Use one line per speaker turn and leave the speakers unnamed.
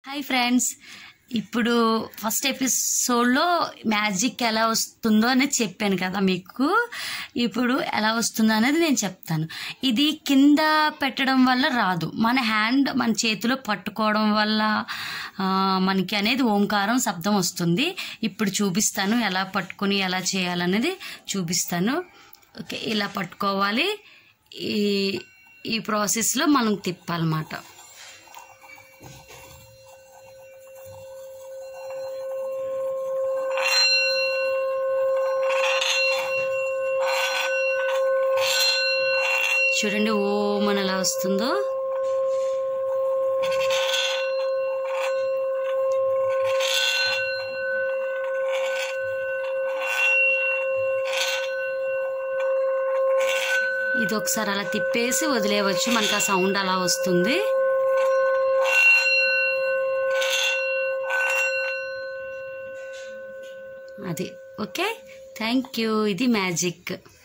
hi friends ఇప్పుడు first ఎపిసోడ్లో magic ఎలా వస్తుందో అనేది చెప్పాను కదా మీకు ఇప్పుడు ఎలా వస్తుందో అనేది నేను చెప్తాను ఇది కింద పెట్టడం వల్ల రాదు మన హ్యాండ్ మన చేతిలో పట్టుకోవడం వల్ల ఆ, మనకి అనేది ఓంకారం శబ్దం వస్తుంది ఇప్పుడు చూపిస్తాను ఎలా పట్టుకొని ఎలా చేయాలనేది చూపిస్తాను ఓకే ఇలా పట్టుకోవాలి ఈ ఈ ప్రాసెస్లో మనం తిప్పాలన్నమాట చూడండి ఓం అని ఎలా వస్తుందో ఇది ఒకసారి అలా తిప్పేసి వదిలేయవచ్చు మనకు ఆ సౌండ్ అలా వస్తుంది అది ఓకే థ్యాంక్ యూ ఇది మ్యాజిక్